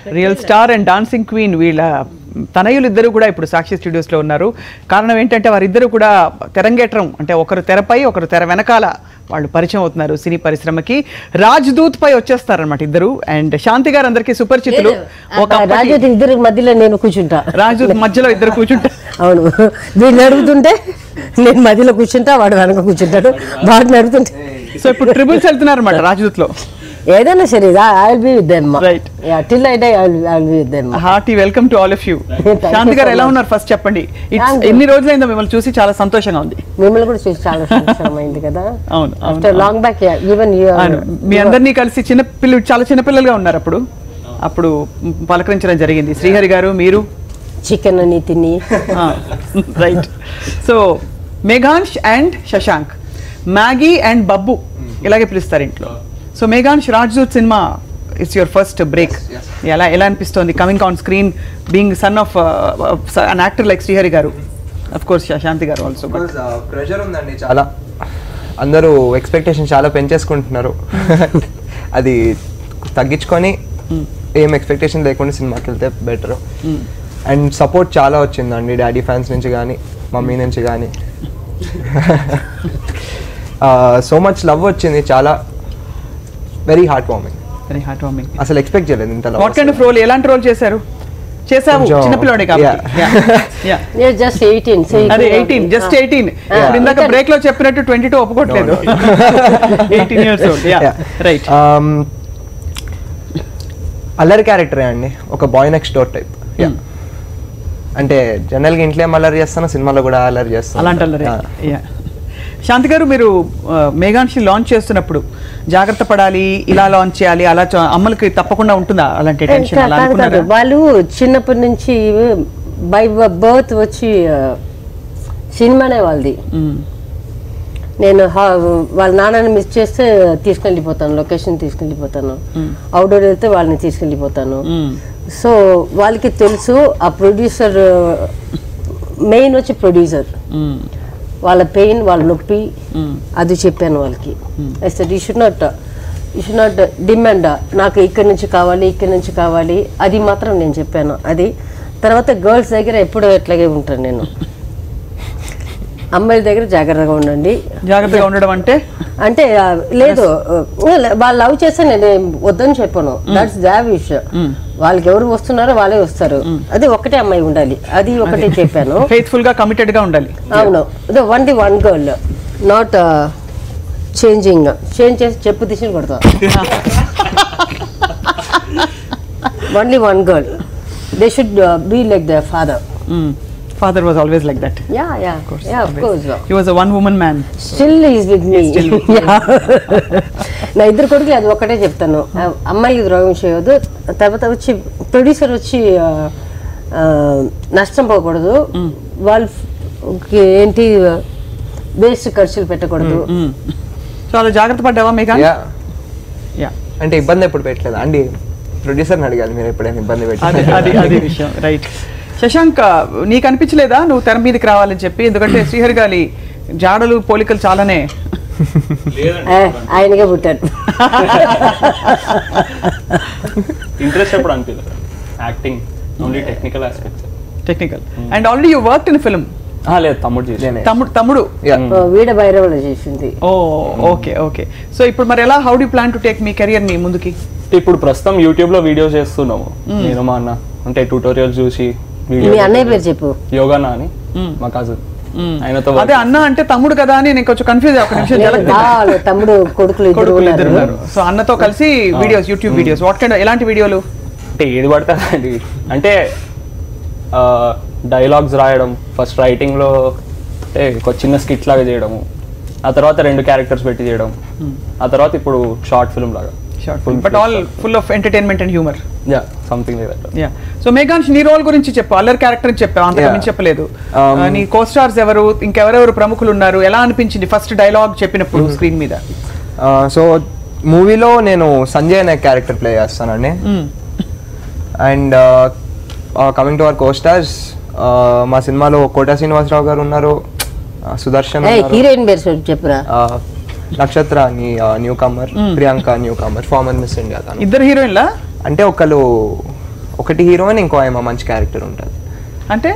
Real star and dancing queen వీళ్ళ తనయులు ఇద్దరు కూడా ఇప్పుడు సాక్షి స్టూడియోస్లో ఉన్నారు కారణం ఏంటంటే వారిద్దరు కూడా తెరంగేట్రం అంటే ఒకరు తెరపై ఒకరు తెర వెనకాల వాళ్ళు పరిచయం అవుతున్నారు సినీ పరిశ్రమకి రాజ్ దూత్ పై వచ్చేస్తారనమాట ఇద్దరు అండ్ శాంతి గారు అందరికీ సుపరిచితులు ఒక రాజు ఇద్దరు మధ్యలో నేను కూర్చుంటా రాజు మధ్యలో ఇద్దరు కూర్చుంటారు అవును వీళ్ళు నడుపుతుంటే నేను మధ్యలో కూర్చుంటా వాడు వెనక కూర్చుంటాడు వాడు నడుపుతుంటే సో ఇప్పుడు ట్రిబుల్స్ వెళ్తున్నారు అనమాట రాజ్దూత్ లో ఏదైనా సరే I will be with them Right. Till I die I will be with them hearty welcome to all of you you Shanti garu so ఎలా much. ఉన్నారు ఫస్ట్ చెప్పండి It's- Thank you. ఎన్ని రోజులైందో మిమ్మల్ని చూసి చాలా సంతోషంగా ఉంది మిమ్మల్ని కూడా చూసి చాలా సంవత్సరం అయింది కదా అవును, అవును, after long back even you అవును. మీ అందరినీ కలిసి చిన్న పిల్లలు చాలా చిన్న పిల్లలుగా ఉన్నారు అప్పుడు అప్పుడు పలకరించడం జరిగింది శ్రీహరి గారు మీరు చికెన్ అని తిని right so Meghamsh and Shashank Maggie and Babbu ఇలాగే పిలుస్తారు ఇంట్లో so Meghamsh Rajdoot cinema it's your first break ఎలా ఎలా అనిపిస్తోంది coming on screen being son of an actor like Srihari garu of course శాంతి గారు ఆల్సో బట్ ప్రెషర్ ఉందండి చాలా అందరూ ఎక్స్పెక్టేషన్ చాలా పెంచేసుకుంటున్నారు అది తగ్గించుకొని ఏం ఎక్స్పెక్టేషన్ లేకుండా సినిమాకి వెళ్తే బెటర్ అండ్ సపోర్ట్ చాలా వచ్చిందండి డాడీ ఫ్యాన్స్ నుంచి కానీ మమ్మీ నుంచి కానీ సో మచ్ లవ్ వచ్చింది చాలా very heart warming very heart warming అసలు ఎక్స్పెక్ట్ చేయలేదు ఇంత love what kind of role ఎలాంటి రోల్ చేశారు చేసావు కొంచెం- చిన్నపిల్లడే కాబట్టి Yeah. Yeah. జస్ట్ ఎయిటీన్ అదే ఎయిటీన్ జస్ట్ ఎయిటీన్ ఇప్పుడు ఇందాక బ్రేక్ లో చెప్పినట్టు ట్వంటీ టూ ఒప్పుకోవట్లేదు ఎయిటీన్ ఇయర్స్ ఓల్డ్ రైట్ అల్లరి క్యారెక్టరే అండి ఒక బాయ్ నెక్స్ట్ డోర్ టైప్ అంటే జనరల్గా ఇంట్లో ఏం అల్లరి చేస్తానో సినిమాలో కూడా అల్లరి చేస్తాను అలాంటి అల్లరే. Yeah. శాంతి గారు మీరు మేఘాన్షి లాంచ్ చేస్తున్నప్పుడు జాగ్రత్త పడాలి ఇలా లాంచ్ చేయాలి అలా చ- అమ్మలకి తప్పకుండా ఉంటుందా అలాంటి టెన్షన్ అలా కాదు కాదు అనుకున్నారా వాళ్ళు చిన్నప్పటి నుంచి బై బర్త్ వచ్చి ఆ, సినిమానే వాళ్ళది మ్మ్. నేను హా- వాళ్ళ నాన్నని మిస్ చేస్తే తీసుకెళ్ళిపోతాను లొకేషన్ తీసుకెళ్ళిపోతాను అవుట్డోర్ వెళ్తే వాళ్ళని తీసుకెళ్ళిపోతాను మ్మ్. సో వాళ్ళకి తెలుసు ఆ ప్రొడ్యూసర్ మెయిన్ వచ్చి ప్రొడ్యూసర్ మ్మ్. వాళ్ళ పెయిన్ వాళ్ళ నొప్పి మ్మ్. అది చెప్పాను వాళ్ళకి I you should not you should not demand నాకు ఇక్కడి నుంచి కావాలి ఇక్కడి నుంచి కావాలి అది మాత్రం నేను చెప్పాను అది తర్వాత గర్ల్స్ దగ్గర ఎప్పుడూ ఎట్లాగే ఉంటాను నేను అమ్మాయిల దగ్గర జాగ్రత్తగా ఉండండి జాగ్రత్తగా ఉండడం అంటే అంటే ఆ, లేదు ఆ, వాళ్ళు లవ్ చేస్తే నేను ఏం వద్దని చెప్పాను దట్స్ దా విష్ వాళ్ళకి ఎవరు వస్తున్నారో వాళ్ళే వస్తారు అది ఒకటే అమ్మాయి ఉండాలి అది ఒకటే చెప్పాను ఫెయిత్ఫుల్ గా కమిటెడ్ గా ఉండాలి అవును అదే one the one girl not changing change చేసి చెప్పు తీసి కొడతా only one girl they should be like the father father was always like that yeah yeah yeah of course he was a one woman man still is with me నా ఇద్దరు కొడుకులు అది ఒకటే చెప్తాను ఆ, అమ్మాయికి ద్రోహం చేయవద్దు తర్వాత వచ్చి ప్రొడ్యూసర్ వచ్చి ఆ, ఆ, నష్టం పోకూడదు వాళ్ళు ఏంటి వేస్ట్ ఖర్చులు పెట్టకూడదు సో అలా జాగ్రత్త పడ్డావా మేఘా యా యా అంటే ఇబ్బంది ఎప్పుడు పెట్టలేదు అండి ప్రొడ్యూసర్ని అడగాలి మీరు ఎప్పుడైనా ఇబ్బంది అది అది అది పెట్టి విషయం రైట్ శశాంక్ నీకు అనిపించలేదా నువ్వు తెర మీదకి రావాలని చెప్పి ఎందుకంటే శ్రీహరి గారి జాడలు పోలికలు చాలానే ఆ, ఆయనగా పుట్టారు ఇంట్రెస్ట్ ఎప్పుడు అనిపించలేదు acting only technical aspects technical and already you work in film లేదు తమ్ముడు చేసి నేనే. తమ్ముడు తమ్ముడు యా ఓ, వీడ భైరవులు చేసింది ఓ ఓకే ఓకే సో ఇప్పుడు మరి ఎలా how do plan to take మీ కెరియర్ ని ముందుకి ఇప్పుడు ప్రస్తుతం యూట్యూబ్ లో వీడియోస్ చేస్తున్నాము నేను మా అన్న అంటే ట్యూటోరియల్స్ చూసి మీ వీడియో అన్నయ్య పేరు చెప్పు యోగానా అని మా కజిన్ ఆయనతో అదే అన్న అంటే తమ్ముడు కదా అని నేను కొంచెం కన్ఫ్యూజ్ ఒక నిమిషం జలక్ ఆ, వాళ్ళ తమ్ముడు కొడుకులు ఇద్దరు కొడుకులు ఇద్దరు ఉన్నారు ఉన్నారు సో అన్నతో కలిసి videos YouTube videos what kind ఎలాంటి వీడియోలు అంటే ఏది పడితే అది అంటే డైలాగ్స్ రాయడం ఫస్ట్ రైటింగ్లో అంటే ఒక చిన్న స్కిట్ లాగా చేయడము ఆ తర్వాత రెండు క్యారెక్టర్స్ పెట్టి చేయడం ఆ తర్వాత ఇప్పుడు షార్ట్ ఫిల్మ్ లాగా short film but all full of entertainment and humour yeah something like that yeah so Meghamsh నీ రోల్ గురించి చెప్పు అల్లర్ క్యారెక్టర్ చెప్పావు అంతకు Yeah. మించి చెప్పలేదు Um, ఆ, నీ కో స్టార్స్ ఎవరు ఇంకెవరెవరు ప్రముఖులు ఉన్నారు ఎలా అనిపించింది ఫస్ట్ డైలాగ్ చెప్పినప్పుడు స్క్రీన్ మీద సో మూవీలో నేను సంజయ్ అనే క్యారెక్టర్ ప్లే చేస్తానండి Mm. And coming to our costars మా సినిమాలో కోటా శ్రీనివాసరావు గారు ఉన్నారు uh, సుదర్శన్ ఏయ్, ఉన్నారు. హీరోయిన్ పేరు చెప్పురా Uh, నక్షత్ర అని newcomer Priyanka newcomer former Miss India తను ఇద్దరు హీరోయిన్లా అంటే ఒకళ్ళు ఒకటి హీరోయిన్ ఇంకో ఏమో మంచి క్యారెక్టర్ ఉంటుంది అంటే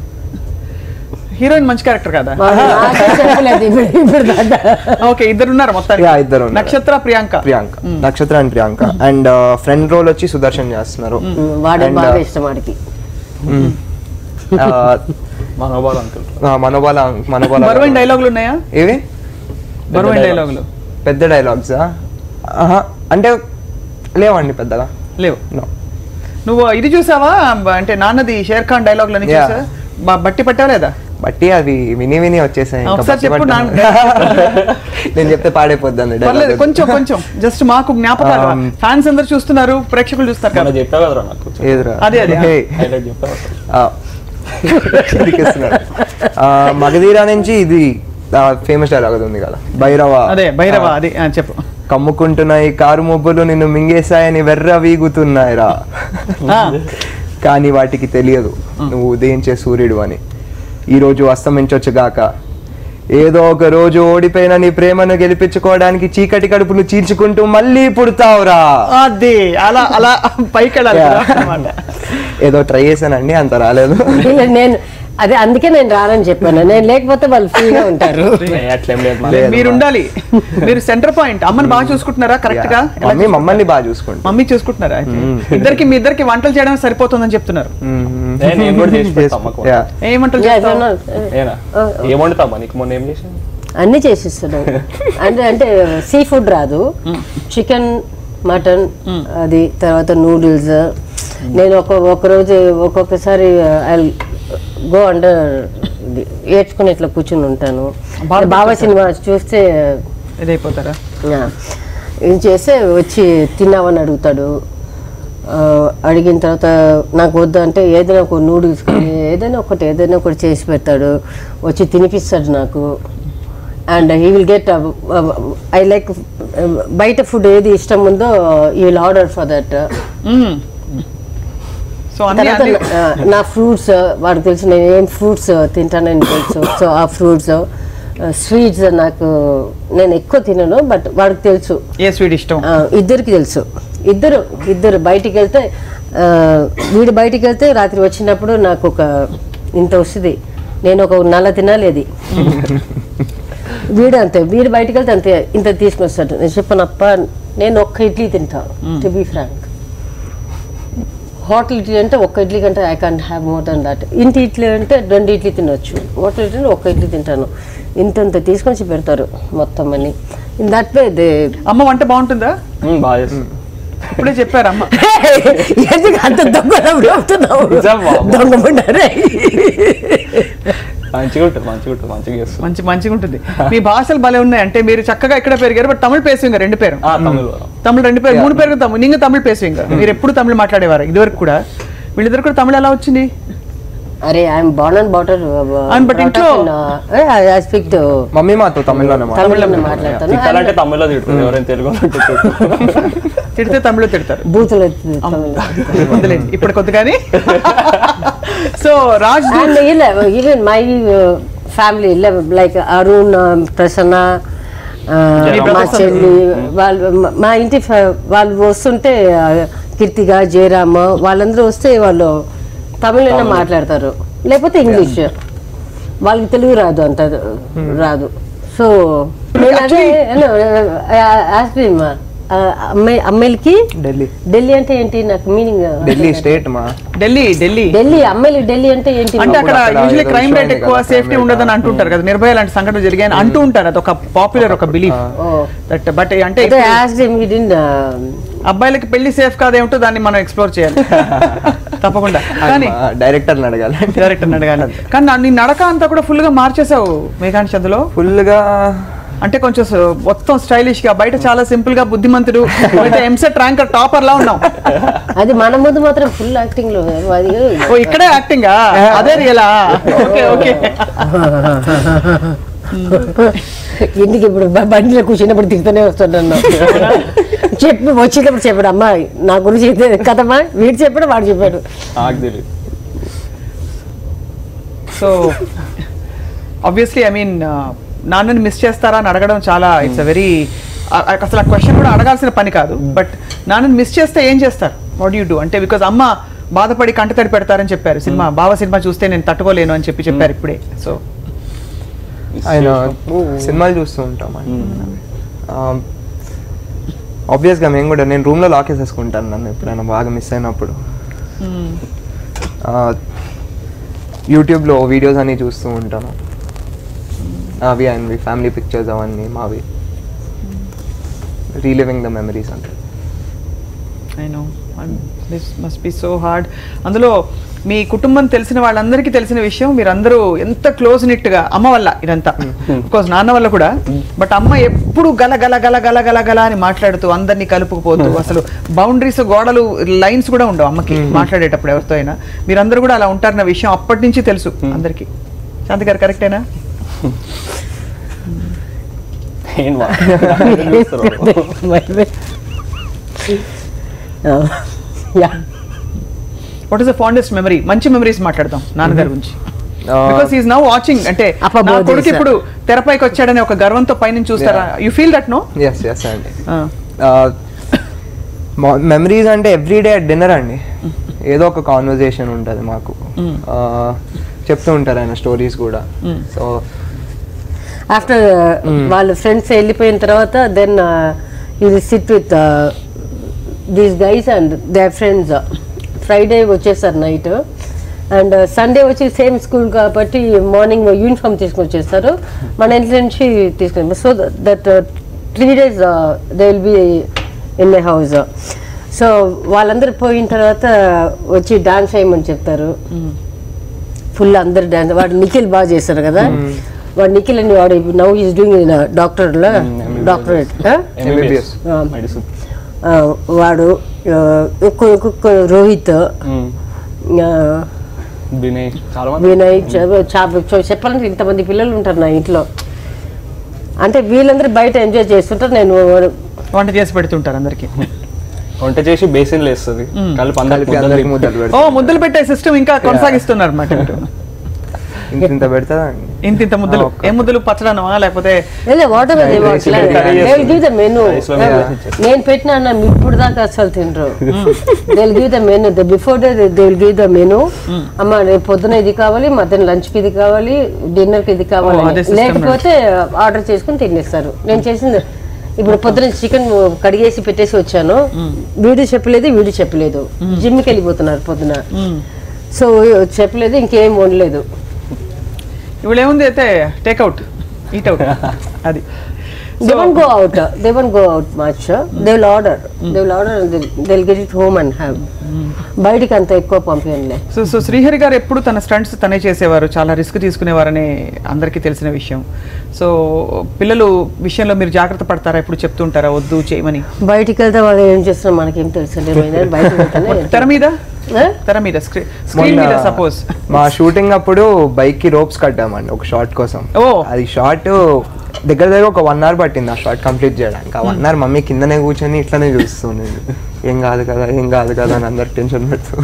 హీరోయిన్ మంచి క్యారెక్టర్ కదా నాకే చెప్పలేదు ఇప్పుడు ఇప్పుడు దాకా. ఓకే ఇద్దరు ఉన్నారు మొత్తానికి Yeah, ఇద్దరు ఉన్నారు. నక్షత్ర Priyanka Priyanka Nakshatra and Priyanka and friend role వచ్చి సుదర్శన్ చేస్తున్నారు వాడు And, బాగా uh, ఇష్టం వాడికి మ్మ్. ఆ, మనోబాల్ అంకుల్ ఆ, మనోబల మనోబల బరువైన డైలాగులు ఉన్నాయా ఏవి బరువైన dialogues. డైలాగులు పెద్ద డైలాగ్సా అంటే లేవండి పెద్దగా లేవు No. నువ్వు ఇది చూసావా బ- అంటే నాన్నది షేర్ ఖాన్ డైలాగులు అని Yeah. చూసా బ- బట్టి పట్టావా లేదా బట్టి అవి విని విని వచ్చేసాయి ఇంకా ఒకసారి బట్టి చెప్పు పట్టాను. నాన్న. నేను చెప్తే పాడైపోద్ది పర్లేదు కొంచెం కొంచెం జస్ట్ మాకు జ్ఞాపకాలు Um, ఫ్యాన్స్ అందరు చూస్తున్నారు ప్రేక్షకులు చూస్తారు మన కదా చెప్పావు కదరా నాకు అదే, అదే. హైలైట్ చెప్పావు ఆ, ఇరికిస్తున్నాడు. ఆ, మగధీర నుంచి ఇది ఫేమస్ డైలాగ్ అది ఉంది కదా భైరవ అదే భైరవ ఆ, అదే ఆ, చెప్పు కమ్ముకుంటున్నాయి కారు మొబ్బులు నిన్ను మింగేశాయని వెర్ర వీగుతున్నాయిరా ఆ, కానీ వాటికి తెలియదు నువ్వు ఉదయించే సూర్యుడు అని ఈ రోజు అస్తమించొచ్చుగాక ఏదో ఒక రోజు ఓడిపోయిన నీ ప్రేమను గెలిపించుకోవడానికి చీకటి కడుపును చీల్చుకుంటూ మళ్ళీ పుడతావురా అది అలా అలా పైకి వెళ్ళాలి Yeah. కదా అన్నమాట. ఏదో ట్రై చేశానండి అంత రాలేదు వీళ్ళు నేను అదే అందుకే నేను రానని చెప్పాను నేను లేకపోతే వాళ్ళు ఫ్రీగా ఉంటారు అట్లేం లేదు మన లేదు. మీరు ఉండాలి మీరు సెంటర్ పాయింట్ అమ్మని బాగా చూసుకుంటున్నారా కరెక్ట్ గా Yeah. మమ్మీ మమ్మల్ని బాగా చూసుకుంటా మమ్మీ చూసుకుంటున్నారా అయితే? ఇద్దరికి మీ ఇద్దరికి వంటలు చేయడం సరిపోతుందని చెప్తున్నారు నేను నేను కూడా చేసి పెడతా అమ్మకు. Yeah. ఏం వంటలు Yeah, చేస్తావు? no, no. ఏనా ఏం వండుతామా నీకు మొన్న ఏం చేసాను అన్ని చేసిస్తున్నాను అంటే అంటే సీ ఫుడ్ రాదు చికెన్ మటన్ అది తర్వాత నూడిల్స్ నేను ఒక ఒక రోజు ఒక్కొక్కసారి ఐ గో అండర్ ఏడ్చుకుని ఇట్లా కూర్చుని ఉంటాను బాగా బాబా సినిమా చూస్తే ఇదైపోతారా ఆ, ఏం చేస్తే వచ్చి తిన్నావని అడుగుతాడు ఆ, అడిగిన తర్వాత నాకు వద్దు అంటే ఏదైనా ఒక నూడిల్స్ కానీ ఏదైనా ఒకటి ఏదైనా ఒకటి చేసి పెడతాడు వచ్చి తినిపిస్తాడు నాకు and he will get I like బయట ఫుడ్ ఏది ఇష్టం ఉందో he will order for that so అన్ని తర్వాత అన్ని- ఆ, నా ఫ్రూట్స్ వాడికి తెలుసు నేను ఏం ఫ్రూట్స్ తింటానని తెలుసు సో ఆ ఫ్రూట్స్ స్వీట్స్ నాకు నేను ఎక్కువ తినను బట్ వాడికి తెలుసు ఏ స్వీట్ ఇష్టం ఆ, ఇద్దరికి తెలుసు ఇద్దరు ఇద్దరు బయటికి వెళ్తే ఆ, వీడు బయటికి వెళ్తే రాత్రి వచ్చినప్పుడు నాకు ఒక ఇంత వస్తుంది నేను ఒక నల్ల తినాలి అది వీడు అంతే వీడు బయటికి వెళ్తే అంతే ఇంత తీసుకొస్తాడు నేను చెప్పనప్ప నేను ఒక్క ఇడ్లీ తింటాను to be frank hotel idli అంటే ఒక్క ఇడ్లీ కంటే I can't have more than that ఇంటి ఇడ్లీ అంటే రెండు ఇడ్లీ తినొచ్చు హోటల్ ఇడ్లీ అంటే ఒక్క ఇడ్లీ తింటాను ఇంత ఇంత తీసుకొచ్చి పెడతారు మొత్తం అని ఇన్ దట్ వే దే అమ్మ వంట బాగుంటుందా ఉమ్, బాగా చేస్తాను ఇప్పుడే చెప్పారు అమ్మ ఎందుకు అంత దొంగ చెప్తున్నావు నిజమా? దొంగ ముండరే మంచిగా ఉంటుంది మంచిగా ఉంటుంది మంచిగా చేస్తాను మంచి మంచిగా ఉంటుంది మీ భాషలు భలే ఉన్నాయి అంటే మీరు చక్కగా ఇక్కడ పెరిగారు బట్ తమిళ పేసువింగ రెండు పేరు ఆ, తమిళ్ వరం. తమిళ రెండు పేరు మూడు పేరు తమిళ నీங்க తమిళ పేసువింగ మీరు ఎప్పుడు తమిళ మాట్లాడేవారు ఇదివరకు కూడా వీళ్ళిద్దరు కూడా తమిళ ఎలా వచ్చింది అరే ఐఎమ్ బార్న్ అండ్ బాటర్ And but ఇంట్లో- ఐ స్పీక్ టు మమ్మీ మాతో తమిళ్లోనే మాట్లాడు. తమిళంలో మాట్లాడతాను తిట్టాలంటే తమిళ్లో తిడుతుంది ఎవరైనా తెలుగులో తిట్టారు తిడితే తమిళ తిడతారు బూతులు వదిలేండి ఇప్పుడు కొద్దిగాని సో రాజ్ అండ్ ఇలా even my family like Arun Prasanna ఆ, మీ మా brothers చెల్లి వాళ్ళు మా- మా ఇంటి fa- వాళ్ళు వస్తుంటే ఆ, కీర్తిగా జయరామ్ వాళ్ళందరూ వస్తే వాళ్ళు తమిళనే మాట్లాడతారు లేకపోతే ఇంగ్లీష్ వాళ్ళకి తెలుగు రాదు అంత రాదు సో నేను అదే ఆస్క్రీమ్ అమ్మాయి అమ్మాయిలకి ఢిల్లీ ఢిల్లీ అంటే ఏంటి నాకు మీనింగ్ ఢిల్లీ స్టేట్ మా ఢిల్లీ ఢిల్లీ ఢిల్లీ అమ్మాయిలు ఢిల్లీ అంటే ఏంటి అంటే అక్కడ అక్కడ యూజువల్లీ ఏదో క్రైమ్ విషయం రేట్ ఉంది ఎక్కువ కదా, సేఫ్టీ crime ఉండదని rate. అంటుంటారు కదా నిర్భయ లాంటి సంఘటనలు జరిగాయని అంటూ ఉంటారు అది ఒక పాపులర్ ఒక బిలీఫ్ ఓ దట్ బట్ అంటే అయితే ఇప్పుడు యాజ్ హిమ్ హి డిడ్ అబ్బాయిలకి పెళ్లి సేఫ్ కాదేమిటో దాన్ని మనం ఎక్స్ప్లోర్ చేయాలి తప్పకుండా కానీ డైరెక్టర్ని అడగాలి డైరెక్టర్ అడగాలి కానీ నా- నీ నడక అంతా కూడా ఫుల్ గా మార్చేసావు మేఘాన్ చందులో ఫుల్గా అంటే కొంచెం స- మొత్తం స్టైలిష్ గా బయట చాలా సింపుల్ గా బుద్ధిమంతుడు అయితే ఎంసెట్ ర్యాంకర్ టాపర్ లా ఉన్నాం అది మన ముందు మాత్రం ఫుల్ యాక్టింగ్ లో అది ఓ ఇక్కడే యాక్టింగ్ అదే రియలా ఓకే ఓకే ఇంటికి ఇప్పుడు బ- బండిలో కూర్చున్నప్పుడు తిరుగుతూనే వస్తున్నాను చెప్పి వచ్చేటప్పుడు చెప్పాడు అమ్మా నా గురించి ఇది కదమ్మా వీడు చెప్పాడు వాడు చెప్పాడు నాకు తెలియదు సో ఆబ్వియస్లీ ఐ మీన్ నాన్నని మిస్ చేస్తారా అని అడగడం చాలా ఇట్స్ అ వెరీ అసలు ఆ క్వశ్చన్ కూడా అడగాల్సిన పని కాదు బట్ నాన్నని మిస్ చేస్తే ఏం చేస్తారు వాట్ యూ డూ అంటే బికాజ్ అమ్మ బాధపడి కంటతడి పెడతారని చెప్పారు సినిమా బావ సినిమా చూస్తే నేను తట్టుకోలేను అని చెప్పి చెప్పారు ఇప్పుడే సో ఆయన సినిమాలు చూస్తూ ఉంటాం ఆబ్వియస్గా మేము కూడా నేను రూమ్లో లాక్ వేసేసుకుంటాను నన్ను ఎప్పుడైనా బాగా మిస్ అయినప్పుడు యూట్యూబ్లో వీడియోస్ అన్ని చూస్తూ ఉంటాను అవి అవి ఫ్యామిలీ పిక్చర్స్ అవన్నీ మావి రీలివింగ్ ద మెమరీస్ అంటే I know this must be so hard అందులో మీ కుటుంబం తెలిసిన వాళ్ళందరికీ తెలిసిన విషయం మీరందరూ ఎంత క్లోజ్ నిట్ గా అమ్మ వల్ల ఇదంతా కోర్స్ నాన్న వల్ల కూడా బట్ అమ్మ ఎప్పుడు గల గల గల గల గల గల అని మాట్లాడుతూ అందరినీ కలుపుకుపోతూ అసలు బౌండరీస్ గోడలు లైన్స్ కూడా ఉండవు అమ్మకి మాట్లాడేటప్పుడు ఎవరితో అయినా మీరందరూ కూడా అలా ఉంటారన్న విషయం అప్పటి నుంచి తెలుసు అందరికీ శాంతి గారు కరెక్టేనా ఏం వా- yeah what is the fondest memory మంచి మెమరీస్ మాట్లాడదాం నాన్నగారి గురించి Uh, because is now watching అంటే అప్ప నా birthdays. కొడుకు ఇప్పుడు తెరపైకి వచ్చాడని ఒక గర్వంతో పైనుంచి చూస్తారా you feel that no yes yes అండి మెమరీస్ అంటే ఎవ్రీడే అట్ డిన్నర్ అండి ఏదో ఒక కాన్వర్జేషన్ ఉంటుంది మాకు Uh, చెప్తూ ఉంటారు ఆయన స్టోరీస్ కూడా సో ఆఫ్టర్ వాళ్ళ ఫ్రెండ్స్ వెళ్ళిపోయిన తర్వాత దెన్ ఇది sit with these guys and they friends Friday వచ్చేసారు నైట్ అండ్ సండే వచ్చి సేమ్ స్కూల్ కాబట్టి మార్నింగ్ యూనిఫామ్ తీసుకొని వచ్చేస్తారు మన ఇంటి నుంచి తీసుకొని so that three days they will be in my house so వాళ్ళందరూ పోయిన తర్వాత వచ్చి డాన్స్ చేయమని చెప్తారు ఫుల్ అందరు డాన్స్ వాడు నిఖిల్ బాగా చేస్తారు కదా వాడు నిఖిల్ అని వాడు now is doing doctor doctorate MBBS medicine వాడు ఆ, ఒక్కొ- ఒక్కొక్క రోహిత్ మ్మ్. ఆ, వినయ్ చాలా మంది వినయ్ చ- చా- చ- చెప్పాలంటే ఇంతమంది పిల్లలు ఉంటారు నా ఇంట్లో అంటే వీళ్ళందరూ బయట ఎంజాయ్ చేస్తుంటారు నేను వంట చేసి పెడుతుంటారు అందరికి వంట చేసి బేసిన్ లేస్తుంది కలిపి అందరికి కలిపి అందరికి ముద్దలు ఓ పెడతాం ముద్దలు పెట్టే సిస్టమ్ ఇంకా కొనసాగిస్తున్నారు అన్నమాట ఇంత ఇంత పెడతా అండి ఇంత ఇంత ముద్దలు ఒక్క- ఏ ముద్దలు పచ్చడనమా లేకపోతే వాట్ ఎవర్ Rice లో curry give the menu Rice లో curry చేస్తారు. నేను పెట్టిన అన్నం ఇప్పుడు దాకా అసలు తినరు they give the menu the before day they will give the menu అమ్మ రేపు పొద్దున ఇది కావాలి మధ్యాహ్నం లంచ్ కి ఇది కావాలి డిన్నర్ కి ఇది కావాలి Oh, అదే system లేకపోతే ఆర్డర్ చేసుకుని తినేస్తారు నేను చేసింది ఇప్పుడు పొద్దున చికెన్ కడిగేసి పెట్టేసి వచ్చాను వీడు చెప్పలేదు వీడు చెప్పలేదు జిమ్కి వెళ్ళిపోతున్నారు పొద్దున సో చెప్పలేదు ఇంకేం వండలేదు ఇవాళ ఏముంది అయితే టేక్అవుట్ ఈట్ అవుట్ అది They won't go out. uh, They won't go out much. uh, They will order. They will order and they'll, they'll get it home and have. బయటికి అంత ఎక్కువ పంపించలే సో సో శ్రీహరి గారు ఎప్పుడు తన స్టంట్స్ తనే చేసేవారు చాలా రిస్క్ తీసుకునేవారని అందరికీ తెలిసిన విషయం సో పిల్లలు విషయంలో మీరు జాగ్రత్త పడతారా ఎప్పుడు చెప్తుంటారా వద్దు చేయమని బయటికి వెళ్తే వాళ్ళు ఏం చేస్తున్నారు మనకి ఏం తెలుసు బయటకు వెళ్తేనే తెర మీద ఆ? తెర మీద స్క్రీన్ స్క్రీన్ మీద సపోజ్ మా షూటింగ్ అప్పుడు బైక్ కి రోప్స్ కట్టామండి ఒక షార్ట్ కోసం ఓ. అది షార్ట్ దగ్గర దగ్గర ఒక వన్ అవర్ పట్టింది ఆ షార్ట్ కంప్లీట్ చేయడానికి ఆ వన్ అవర్ మమ్మీ కిందనే కూర్చొని ఇట్లానే చూస్తుంది ఏం కాదు కదా ఏం కాదు కదా అని అందరు టెన్షన్ పెడుతూ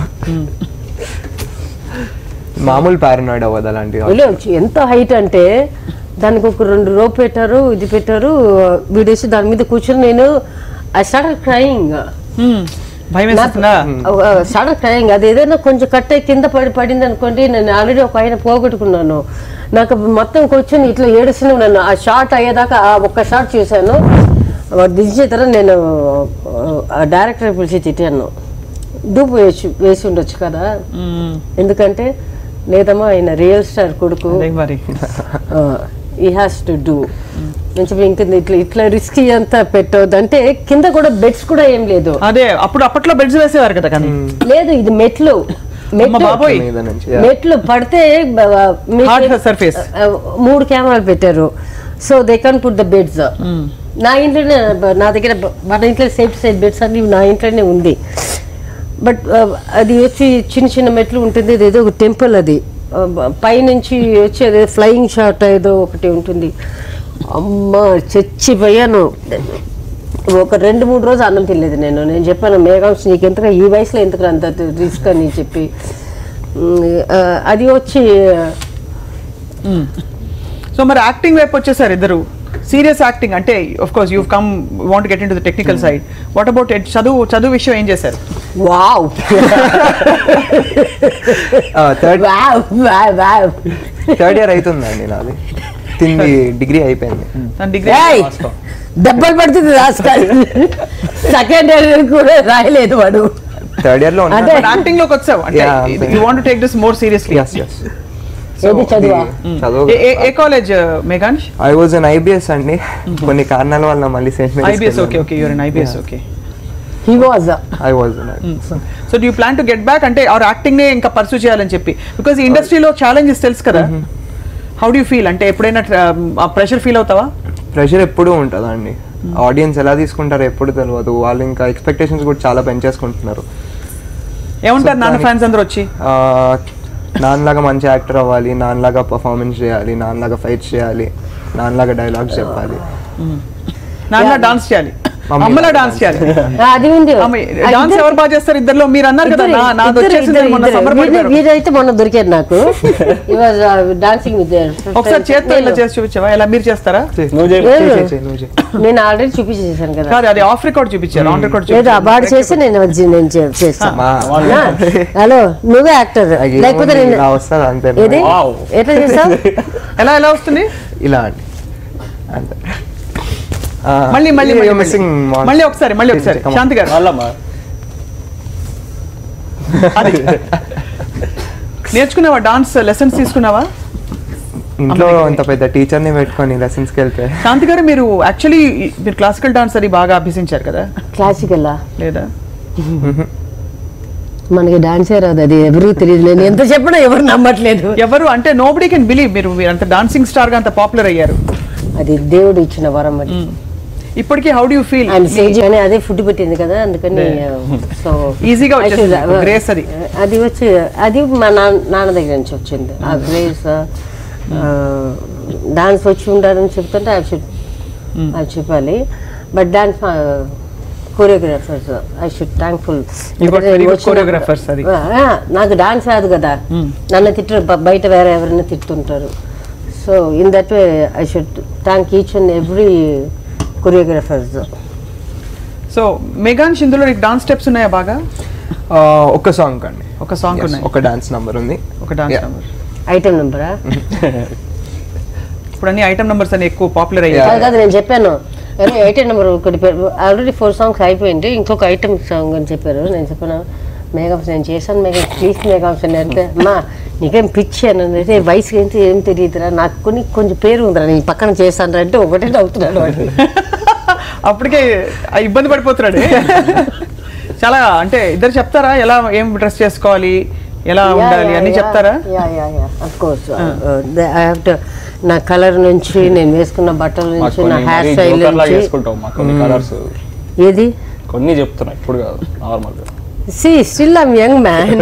మామూలు పారనాయిడ్ అవ్వదు అలాంటివి వీళ్ళు ఎంత హైట్ అంటే దానికి ఒక రెండు రోప్ పెట్టారు ఇది పెట్టారు వీడేసి దాని మీద కూర్చొని నేను ఐ స్టార్ట్ క్రయింగ్ భయం వేస్తుందా స్టార్ట్ క్రయింగ్ అది ఏదైనా కొంచెం కట్టే కింద పడి పడింది అనుకోండి నేను ఆల్రెడీ ఒక ఆయన పోగొట్టుకున్నాను నాకు మొత్తం కూర్చొని ఇట్లా ఏడుస్తూనే ఉన్నాను ఆ షార్ట్ అయ్యేదాకా ఆ ఒక్క షార్ట్ చూశాను వాడు దించే తర్వాత నేను ఆ డైరెక్టర్ పిలిచి తిట్టాను డూపు వేసి వేసి ఉండొచ్చు కదా మ్మ్. ఎందుకంటే లేదమ్మా ఆయన రియల్ స్టార్ కొడుకు అదే మరి ఈ హ్యాస్ టు డూ నేను చెప్పి ఇంక ఇట్లా ఇట్లా రిస్క్ అంతా పెట్టవద్దు అంటే కింద కూడా బెడ్స్ కూడా ఏం లేదు అదే అప్పుడు అప్పట్లో బెడ్స్ వేసేవారు కదా కానీ లేదు ఇది మెట్లు మెట్లు బాబోయ్. మీద నుంచి yeah. మెట్లు పడితే బ- బ- మీకు- Hard surface. ఆ, మూడు కెమెరాలు పెట్టారు so they can put the beds నా ఇంట్లోనే బ- నా దగ్గర బ- మన ఇంట్లో సేఫ్టీ సైడ్ బెడ్స్ అన్ని నా ఇంట్లోనే ఉంది బట్ అది వచ్చి చిన్న చిన్న మెట్లు ఉంటుంది ఇది ఏదో ఒక టెంపుల్ అది ఆ, బ- పైనుంచి వచ్చి అదే ఫ్లయింగ్ షాట్ ఏదో ఒకటి ఉంటుంది అమ్మ చచ్చిపోయాను ఒక రెండు మూడు రోజులు అన్నం తినలేదు నేను నేను చెప్పాను మేఘాంశ్ నీకు ఎంతగా ఈ వయసులో ఎందుకు అంత రిస్క్ అని చెప్పి ఉమ్, ఆ, అది వచ్చి సో మరి యాక్టింగ్ వైపు వచ్చేసారు ఇద్దరు సీరియస్ యాక్టింగ్ అంటే of course you come want get into the technical side what about చదువు చదువు విషయం ఏం చేశారు wow third wow wow wow third year అవుతుందండి నాది తింది డిగ్రీ అయిపోయింది దాని డిగ్రీ ఏయ్ దెబ్బలు పడుతుంది రాసుకోవాలి సెకండ్ ఇయర్ కూడా రాయలేదు వాడు థర్డ్ ఇయర్ లో అదే. యాక్టింగ్ లోకి వచ్చావు అంటే Yeah, అంతే. You want take this more seriously yes yes ఏది చదువా చదువు ఏ college Meghansh I was on IBS అండి కొన్ని కారణాల వల్ల మళ్ళీ saint IBS okay okay your IBS okay he was I was so do plan to get back అంటే ఆర్ యాక్టింగ్ నే ఇంకా పర్సూ చేయాలని చెప్పి బికాస్ ఈ ఇండస్ట్రీలో ఛాలెంజెస్ తెలుసు కదా హౌ డూ ఫీల్ అంటే ఎప్పుడైనా tra- ఆ ప్రెషర్ ఫీల్ అవుతావా ప్రెషర్ ఎప్పుడూ ఉంటుందండి ఆడియన్స్ ఎలా తీసుకుంటారో ఎప్పుడు తెలియదు వాళ్ళు ఇంకా ఎక్స్పెక్టేషన్స్ కూడా చాలా పెంచేసుకుంటున్నారు ఏమంటారు నాన్న దానికి- ఫ్యాన్స్ అందరూ వచ్చి ఆ, నాన్నలాగా మంచి యాక్టర్ అవ్వాలి నాన్నలాగా పర్ఫార్మెన్స్ చేయాలి నాన్నలాగా ఫైట్స్ చేయాలి నాన్నలాగా డైలాగ్స్ చెప్పాలి నాన్న డాన్స్ చేయాలి మమ్మీ అమ్మలా dance డాన్స్ చేయాలి అది ఉంది డాన్స్ ఎవరు బాగా చేస్తారు ఇద్దరులో మీరు అన్నారు కదా నా- నాది వచ్చేసింది మొన్న సమ్మర్ పడిపోయారు వీరైతే మొన్న దొరికారు నాకు వాజ్ డాన్సింగ్ విత్ ఒకసారి చేత్తో ఇలా చేసి చూపించావా ఇలా మీరు చేస్తారా చెయ్. నువ్వు చెప్పు. చెయ్, చెయ్, చెయ్, నువ్వు చెయ్. నేను ఆల్రెడీ చూపించేసాను కదా కాదు అది ఆఫ్ రికార్డ్ చూపించారు ఆన్ రికార్డ్ లేదు అవార్డు చేసి నేను వచ్చి నేను చే- చేస్తాను మా నా? హలో నువ్వే యాక్టర్ అయ్యో, లేకపోతే నేను ఇలా వస్తుంది అంతే ఏది Wow. ఎట్లా చేస్తావు ఎలా ఎలా వస్తుంది ఇలా అండి అంతే ఆ, మళ్ళీ మళ్ళీ you're మళ్ళీ missing మళ్ళీ. one. మళ్ళీ ఒకసారి మళ్ళీ ఒకసారి Come on. శాంతి గారు వాళ్ళమ్మా అది నేర్చుకున్నావా డాన్స్ లెసన్స్ తీసుకున్నావా ఇంట్లో అంత పెద్ద టీచర్ని పెట్టుకొని లెసన్స్కి వెళ్తే శాంతి గారు మీరు యాక్చువల్లీ మీరు క్లాసికల్ డాన్స్ అది బాగా అభ్యసించారు కదా క్లాసికల్ లేదా మనకి డాన్సే రాదు అది ఎవరు తెలియదు నేను ఎంత చెప్పినా ఎవరు నమ్మట్లేదు ఎవరు అంటే నోబడీ కెన్ బిలీవ్ మీరు మీరు అంత డాన్సింగ్ స్టార్ గా అంత పాపులర్ అయ్యారు అది దేవుడు ఇచ్చిన వరం అది ఇప్పటికీ హౌ డూ ఫీల్ ఆయన స్టేజ్ అని అదే ఫుడ్ పెట్టింది కదా అందుకని సో Easy గా వచ్చేసింది. Grace అది. అది వచ్చి అది మా నాన్న నాన్న దగ్గర నుంచి వచ్చింది ఆ గ్రేస్ డాన్స్ వచ్చి ఉండాలని చెప్తుంటే అవి షుడ్ అవి చెప్పాలి but dance choreographers I should thankful You got very good choreographers అది. నాకు డాన్స్ రాదు కదా నన్ను తిట్టరు బ- బయట వేరే ఎవరైనా తిట్టుంటారు so in that way I should thank each and every choreographers so మెగాన్ ఇందులో నీకు డాన్స్ స్టెప్స్ ఉన్నాయా బాగా ఆ, ఒక సాంగ్ అండి ఒక సాంగ్ Yes, ఉన్నాయి ఒక డాన్స్ నంబర్ ఉంది ఒక డాన్స్ Yeah. నెంబర్ ఐటమ్ నెంబరా ఇప్పుడు అన్ని ఐటమ్ నెంబర్స్ అని ఎక్కువ పాపులర్ Yeah. అయ్యాయి కాదు కాదు నేను చెప్పాను అరే ఐటమ్ నెంబర్ ఒకటి ఆల్రెడీ ఫోర్ సాంగ్స్ అయిపోయింది ఇంకొక ఐటమ్ సాంగ్ అని చెప్పారు నేను చెప్పాను మేఘమ్స్ నేను చేశాను మేఘం ప్లీజ్ మేఘమ్స్ అని అంటే అమ్మా నీకేం పిచ్చి అని అంటే వయసు ఏంటి ఏం తెలియదురా నాకు కొన్ని కొంచెం పేరు ఉందిరా నీ పక్కన చేశాను అంటే ఒకటే అవుతున్నాడు వాడు అప్పటికే ఆ ఇబ్బంది పడిపోతున్నాడు చాలా అంటే ఇద్దరు చెప్తారా ఎలా ఏం డ్రెస్ చేసుకోవాలి ఎలా ఉండాలి అన్ని చెప్తారా of course I have to నా కలర్ నుంచి నేను వేసుకున్న బట్టల మాకు నుంచి కొన్ని నా హెయిర్ మరీ స్టైల్ joker లాగా నుంచి వేసుకుంటాం మాకు కొన్ని కలర్స్ ఏది కొన్ని చెప్తున్నా ఇప్పుడు కాదు normal see still I'm young man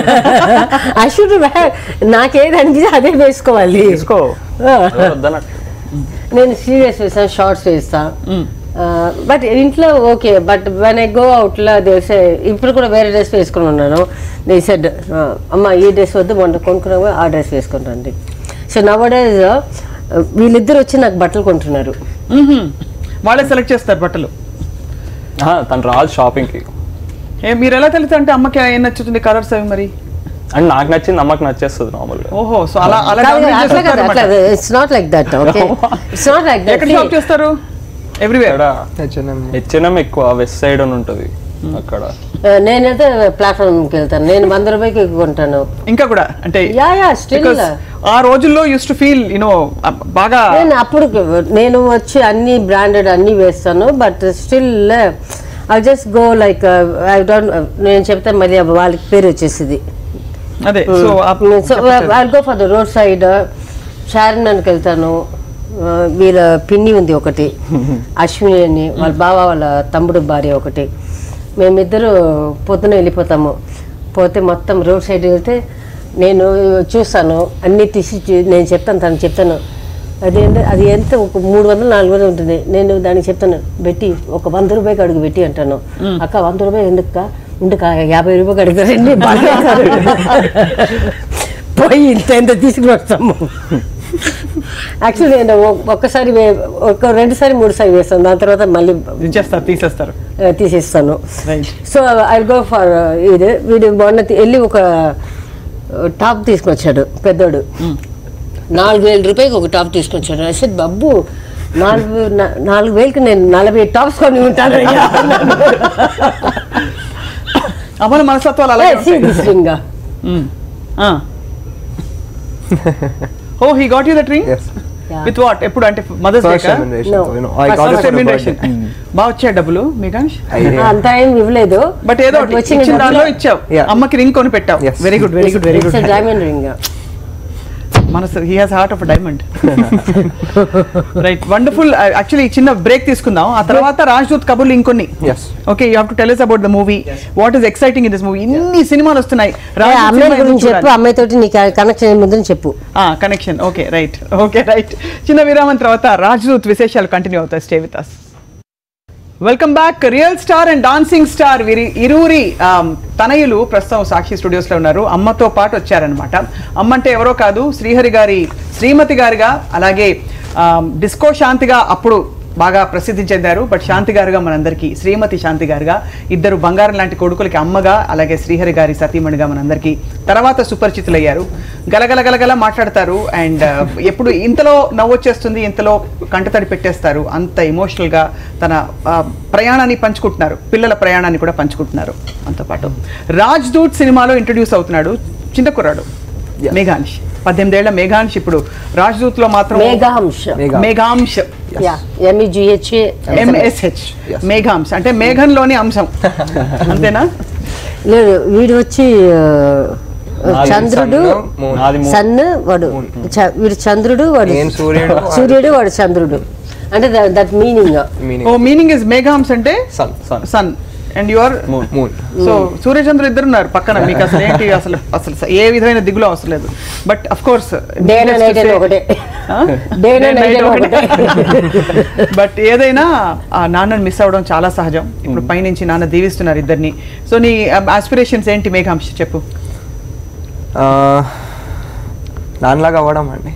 I should నాకేది అనిపిస్తే అదే వేసుకోవాలి తీసుకో వద్దన్నట్టు నేను సీరియస్ వేస్తాను షార్ట్స్ వేస్తా బట్ ఇంట్లో okay but when I go అవుట్లో దేసే ఇప్పుడు కూడా వేరే డ్రెస్ వేసుకుని ఉన్నాను దే సెడ్ అమ్మ ఈ డ్రెస్ వద్దు మొన్న కొనుక్కున్నా ఆ డ్రెస్ వేసుకుంటాండి సో నవడేస్ వీళ్ళిద్దరు వచ్చి నాకు బట్టలు కొంటున్నారు మ్మ్హ్మ్. వాళ్ళే సెలెక్ట్ చేస్తారు బట్టలు ఆ, తను రాదు షాపింగ్కి ఏ మీరు ఎలా తెలుసు అంటే అమ్మకి ఏం నచ్చుతుంది కలర్స్ అవి మరి అండ్ నాకు నచ్చింది అమ్మకి నచ్చేస్తుంది నార్మల్గా ఓహో సో అలా అలా కాదు, dominate అట్లా చేస్తారు కాదు అన్నమాట. అట్లా it's not like that okay it's not like ఎక్కడ షాప్ దట్ చేస్తారు ఎవ్రీవేర్ ఇక్కడ H&M. హెచ్ఎన్ఎం ఎక్కువ వెస్ట్ సైడ్ అని ఉంటుంది అక్కడ నేనైతే ప్లాట్ఫామ్కి వెళ్తాను నేను వంద రూపాయకి కొంటాను ఇంకా కూడా అంటే యా యా స్టిల్ because ఆ రోజుల్లో యూస్ టు ఫీల్ యునో బాగా నేను అప్పుడు నేను వచ్చి అన్ని బ్రాండెడ్ అన్ని వేస్తాను but still I just go like I don't నేను చెప్తే మరి వాళ్ళకి పేరు వచ్చేసింది అదే so so I go for the road side చార్మినార్కి వెళ్తాను Uh, వీళ్ళ పిన్ని ఉంది ఒకటి అశ్విని అని వాళ్ళ బావ వాళ్ళ తమ్ముడు భార్య ఒకటి మేమిద్దరు పొద్దున వెళ్ళిపోతాము పోతే మొత్తం రోడ్ సైడ్ వెళ్తే నేను చూస్తాను అన్నీ తీసి చూ- నేను చెప్తాను తనకు చెప్తాను అది ఎంత అది ఎంత ఒక మూడు వందలు నాలుగు వందలు ఉంటుంది నేను దానికి చెప్తాను పెట్టి ఒక వంద రూపాయకి అడుగు పెట్టి అంటాను అక్క వంద రూపాయలు ఎందుకు ఉండక యాభై రూపాయకి అడుగుతారండి బాగా పోయి ఇంత ఎంత తీసుకుని వస్తాము యాక్చువల్లీ నేను ఒ- ఒక్కసారి వే- ఒక రెండు సారి మూడు సారి వేస్తాను దాని తర్వాత మళ్ళీ దించేస్తారు తీసేస్తారు ఆ, తీసేస్తాను right so I go for ఇది వీడు మొన్న తి- వెళ్ళి ఒక టాప్ తీసుకొచ్చాడు పెద్దోడు నాలుగు వేల రూపాయలకి ఒక టాప్ తీసుకొచ్చాడు ఐ సెడ్ బాబు నాలుగు నా- నాలుగు వేలకి నేను నలభై టాప్స్ కొని ఉంటాను అమల మనస్తత్వాలు అలాగే ఉంటాయి. ఇంకా oh he got you that ring yes with what ఎప్పుడు అంటే mother's first day remuneration No. You know I First got first it remuneration బాగా వచ్చాయి డబ్బులు మీకాంష్ అంత ఏం ఇవ్వలేదు బట్ ఏదో ఒకటి వచ్చిన ఇచ్చిన దానిలో డబ్బులో- ఇచ్చావు Yeah. అమ్మకి రింగ్ కొని పెట్టావు Yes. Very good very good very good diamond ring మన he has heart of diamond right wonderful actually చిన్న బ్రేక్ తీసుకుందాం ఆ తర్వాత రాజ్దూత్ కబుర్లు ఇంకొన్ని yes okay you have to tell us about the movie what is exciting in this movie ఇన్ని సినిమాలు వస్తున్నాయి రాజ్దూత్ అమ్మాయి సినిమా గురించి ఎందుకు చెప్పు అమ్మాయి తోటి నీకు కనెక్షన్ ముందు చెప్పు connection okay right okay right చిన్న విరామం తర్వాత రాజ్దూత్ విశేషాలు కంటిన్యూ అవుతాయి stay with us welcome back real star and dancing star um ఇరువురి ఆమ్, తనయులు ప్రస్తుతం సాక్షి స్టూడియోస్ లో ఉన్నారు అమ్మతో పాటు వచ్చారనమాట అమ్మ అంటే ఎవరో కాదు శ్రీహరి గారి శ్రీమతి గారిగా అలాగే ఆమ్, డిస్కో శాంతిగా అప్పుడు బాగా ప్రసిద్ధి చెందారు బట్ శాంతి గారుగా మనందరికీ శ్రీమతి శాంతి గారుగా ఇద్దరు బంగారం లాంటి కొడుకులకి అమ్మగా అలాగే శ్రీహరి గారి సతీమణిగా మనందరికీ తర్వాత సుపరిచితులయ్యారు గలగల గలగల మాట్లాడతారు అండ్ ఎప్పుడు ఇంతలో నవ్వొచ్చేస్తుంది ఇంతలో కంటతడి పెట్టేస్తారు అంత ఎమోషనల్ గా తన ఆ, ప్రయాణాన్ని పంచుకుంటున్నారు పిల్లల ప్రయాణాన్ని కూడా పంచుకుంటున్నారు అంతో పాటు రాజ్ దూత్ సినిమాలో ఇంట్రడ్యూస్ అవుతున్నాడు చిన్న కుర్రాడు మేఘాంష్ పద్దెనిమిదేళ్ల మేఘాంష్ ఇప్పుడు రాజ్ దూత్ లో మాత్రం Meghansh Megha. Meghansh yeah M E G H A M S H Yes. Meghansh అంటే మేఘంలోని అంశం అంతేనా లేదు వీడు వచ్చి ఆ, చంద్రుడు నాది మూన్. సన్ వాడు చ- వీడు చంద్రుడు వాడు నేను సూర్యుడు, వాడు- సూర్యుడు వాడు చంద్రుడు అంటే that meaning oh meaning meaning is Meghansh అంటే sun Sun. Sun and you are moon. Moon so సూర్యచంద్ర ఇద్దరు ఉన్నారు పక్కన మీకు అసలు ఏంటి అసలు అసలు ఏ విధమైన దిగులు అవసరం లేదు but of course day and night అని ఒకటే డే అండ్ నైట్ అని ఒకటే బట్ ఏదైనా ఆ నాన్నని మిస్ అవ్వడం చాలా సహజం ఇప్పుడు పైనుంచి నాన్న దీవిస్తున్నారు ఇద్దరిని సో నీ ఆస్పిరేషన్స్ ఏంటి మేఘాంశ్ చెప్పు నాన్నలాగా అవ్వడం అండి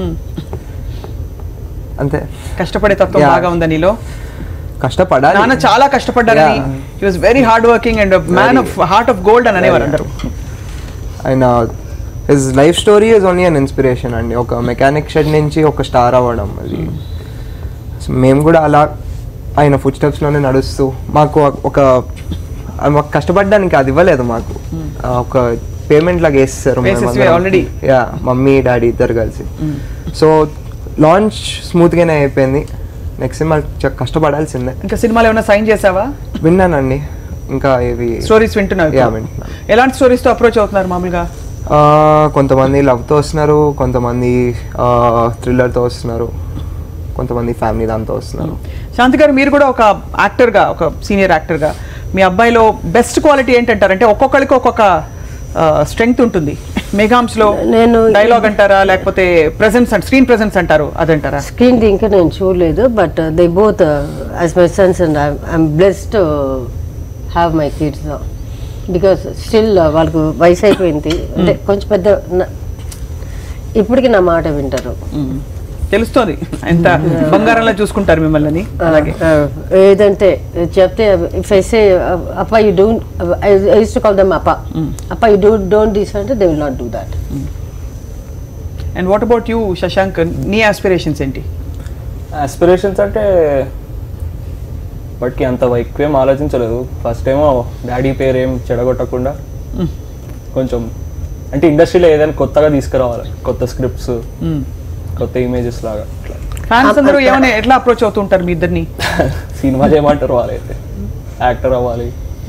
అంతే కష్టపడే తత్వం Yeah. బాగా ఉందా నీలో కష్టపడాలి నాన్న చాలా కష్టపడ్డారని Yeah. He was very hard working and man Very. Of heart of gold అని అనేవారు అందరూ ఆయన his life story is only an inspiration అండి ఒక మెకానిక్ షెడ్ నుంచి ఒక స్టార్ అవ్వడం అది So, మేము కూడా అలా ఆయన ఫుడ్ స్టెప్స్లోనే నడుస్తూ మాకు ఒక ఆ మాకు కష్టపడడానికి అది ఇవ్వలేదు మాకు ఆ, ఒక పేమెంట్ లాగా వేస్తారు Basis way already. Yeah mummy daddy ఇద్దరు కలిసి సో లాంచ్ స్మూత్గానే అయిపోయింది నెక్స్ట్ సినిమా చ- కష్టపడాల్సిందే ఇంకా సినిమాలు ఏమైనా సైన్ చేసావా విన్నానండి ఇంకా ఇవి స్టోరీస్ వింటున్నావు Yeah, ఇప్పుడు? వింటున్నాను. ఎలాంటి స్టోరీస్ తో అప్రోచ్ అవుతున్నారు మామూలుగా ఆ, కొంతమంది లవ్తో వస్తున్నారు కొంతమంది థ్రిల్లర్తో వస్తున్నారు కొంతమంది ఫ్యామిలీ దాంతో వస్తున్నారు శాంతి గారు మీరు కూడా ఒక యాక్టర్ గా ఒక సీనియర్ యాక్టర్ గా మీ అబ్బాయిలో బెస్ట్ క్వాలిటీ ఏంటంటారు అంటే ఒక్కొక్కరికి ఒక్కొక్క స్ట్రెంగ్త్ ఉంటుంది మెగామ్స్ లో నేను డైలాగ్ అంటారా లేకపోతే ప్రెసెన్స్ స్క్రీన్ ప్రెసెన్స్ అంటారు అదంటారా స్క్రీన్ ఇంకా నేను చూడలేదు but they both as my sons and I'm blessed have my kids because still వాళ్ళకు వయసు అయిపోయింది అంటే కొంచెం పెద్ద న- ఇప్పటికి నా మాట వింటారు తెలుస్తోంది ఎంత బంగారంలో చూసుకుంటారు మిమ్మల్ని అలాగే Uh, ఏదంటే చెప్తే ఇఫ్ ఐ సే అప్ప you don't I use to call them అప్ప అప్ప యూ డోంట్ డోంట్ దిస్ అంటే they will not do that and what about you Shashank నీ ఆస్పిరేషన్స్ ఏంటి ఆస్పిరేషన్స్ అంటే వాటికి అంత ఎక్కువేం ఆలోచించలేదు ఫస్ట్ ఏమో డాడీ పేరు ఏం చెడగొట్టకుండా కొంచెం అంటే ఇండస్ట్రీలో ఏదైనా కొత్తగా తీసుకురావాలి కొత్త స్క్రిప్ట్స్ కొత్త ఇమేజెస్ లాగా అట్లా ఫ్యాన్స్ అందరూ ఏమైనా ఎట్లా అప్రోచ్ అవుతుంటారు మీ ఇద్దరిని సినిమా చేయమంటారు వాళ్ళైతే యాక్టర్ అవ్వాలి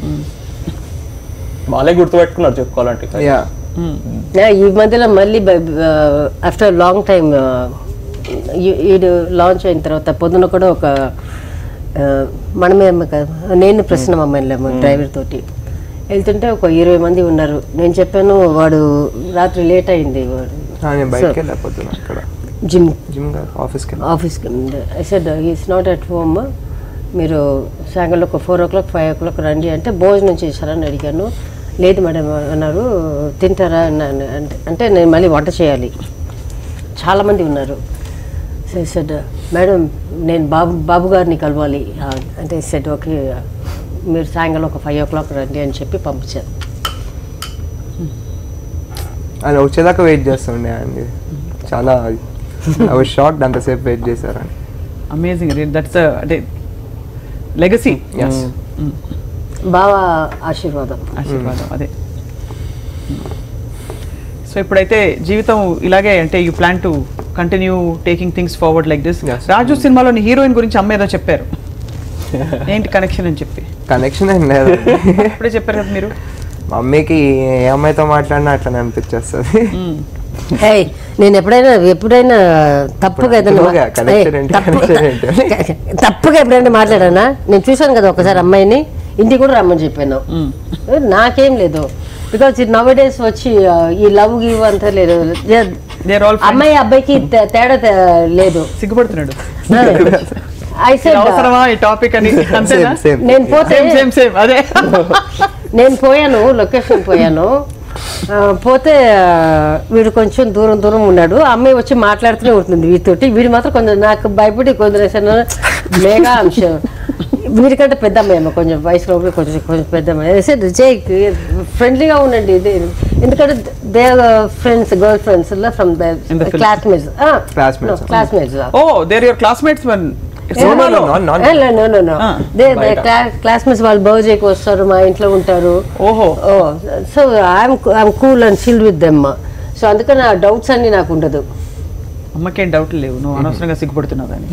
వాళ్ళే గుర్తుపెట్టుకున్నారు చెప్పుకోవాలంటే యా Yeah, ఈ మధ్యలో మళ్ళీ ఆఫ్టర్ లాంగ్ టైమ్ ఈడు లాంచ్ అయిన తర్వాత పొద్దున కూడా ఒక uh, మనమే అమ్మ కదా నేను ప్రశ్న అమ్మాయిలేము డ్రైవర్ తోటి వెళ్తుంటే ఒక ఇరవై మంది ఉన్నారు నేను చెప్పాను వాడు రాత్రి లేట్ అయింది వాడు నేను బయటకి వెళ్ళిపోతున్నా అక్కడ జిమ్ జిమ్ కాదు ఆఫీస్కి వెళ్ళి ఆఫీస్కి I said is not at home మీరు సాయంకాలం ఒక four o'clock five o'clock రండి అంటే భోజనం చేశారని అడిగాను లేదు మేడం అన్నారు తింటారా అన్నాను అంటే అంటే నేను మళ్ళీ వంట చేయాలి చాలా మంది ఉన్నారు సెడ్ మేడం నేను బాబు బాబు గారిని కలవాలి ఆ, అంటే సెడ్ ఓకే మీరు సాయంకాలం ఒక ఫైవ్ ఓ క్లాక్ రండి అని చెప్పి పంపించారు ఆయన వచ్చేదాకా వెయిట్ చేస్తుండే అండి చాలా ఐ వాజ్ షాక్ అంతసేపు వెయిట్ చేశారని అమేజింగ్ దట్స్ అంటే లెగసీ ఎస్ బాగా ఆశీర్వాదం ఆశీర్వాదం అదే సో ఇప్పుడైతే జీవితం ఇలాగే అంటే you plan to continue taking things forward like this Yes. Raju సినిమాలోని హీరోయిన్ గురించి అమ్మ ఏదో చెప్పారు ఏంటి కనెక్షన్ అని చెప్పి కనెక్షన్ ఏం లేదు ఇప్పుడే చెప్పారు కదా మీరు మమ్మీకి ఏ అమ్మాయితో మాట్లాడినా అట్లనే అనిపించేస్తుంది మ్మ్. ఏయ్ నేను ఎప్పుడైనా ఎప్పుడైనా తప్పుగా ఏదైనా తప్పుగా, connection ఏయ్, ఏంటి, తప్పు- connection ఏంటి? తప్పుగా ఎప్పుడైనా మాట్లాడానా నేను చూశాను కదా ఒకసారి అమ్మాయిని ఇంటికి కూడా రమ్మని చెప్పాను మ్మ్. ఏ, నాకేం లేదు బికాజ్ నవ్ డేస్ వచ్చి ఆ, ఈ లవ్ గివ్ అంతా లేదు They are all friends. అమ్మాయి అబ్బాయికి తే- తేడా తే- లేదు సిగ్గుపడుతున్నాడు ఐ ఇది సెడ్ అవసరమా ఈ టాపిక్ అని అంతేనా సేమ్ సేమ్ నేను పోతే సేమ్ సేమ్ సేమ్ అదే నేను పోయాను లొకేషన్ పోయాను ఆ, పోతే ఆ, వీడు కొంచెం దూరం దూరం ఉన్నాడు ఆ అమ్మాయి వచ్చి మాట్లాడుతూనే ఉంటుంది వీటితోటి వీడు మాత్రం కొంచెం నాకు భయపడి కొంచెం మేఘా అంశం వీడికంటే పెద్ద అమ్మాయి అమ్మ కొంచెం వయసులో కూడా కొంచెం కొంచెం పెద్ద అమ్మాయి జై ఫ్రెండ్లీగా ఉండండి ఇది ఎందుకంటే they friends girlfriends from the In the film. Classmates Classmates. Classmates oh there your classmates one No, no, no, no, not- no no no Ah. They బయట. క్లాస్మేట్స్ వాళ్ళు బర్త్డేకి వస్తారు మా ఇంట్లో ఉంటారు ఓహో oh so I'm I'm cool and chill with them so అందుకని ఆ డౌట్స్ అన్ని నాకు ఉండదు అమ్మకేం డౌట్ లేవు నువ్వు అనవసరంగా సిగ్గుపడుతున్నావు అని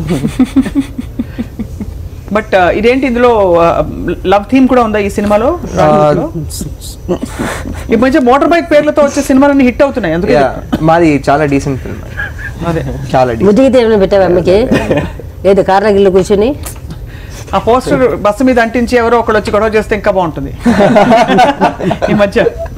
బట్ ఇదేంటి ఇందులో లవ్ థీమ్ కూడా ఉందా ఈ సినిమాలో రాజులో? ఈ మధ్య మోటార్ బైక్ పేర్లతో వచ్చే సినిమాలన్నీ హిట్ అవుతున్నాయి అందుకే Yeah, మాది చాలా డీసెంట్ ఫిల్మ్ అదే చాలా డీసెంట్ బుద్ధికి ఏమైనా పెట్టావు అమ్మకి ఏదో కార్ల గిల్లు కూర్చుని ఆ పోస్టర్ బస్సు మీద అంటించి ఎవరో ఒకళ్ళు వచ్చి గొడవ చేస్తే ఇంకా బాగుంటుంది ఈ మధ్య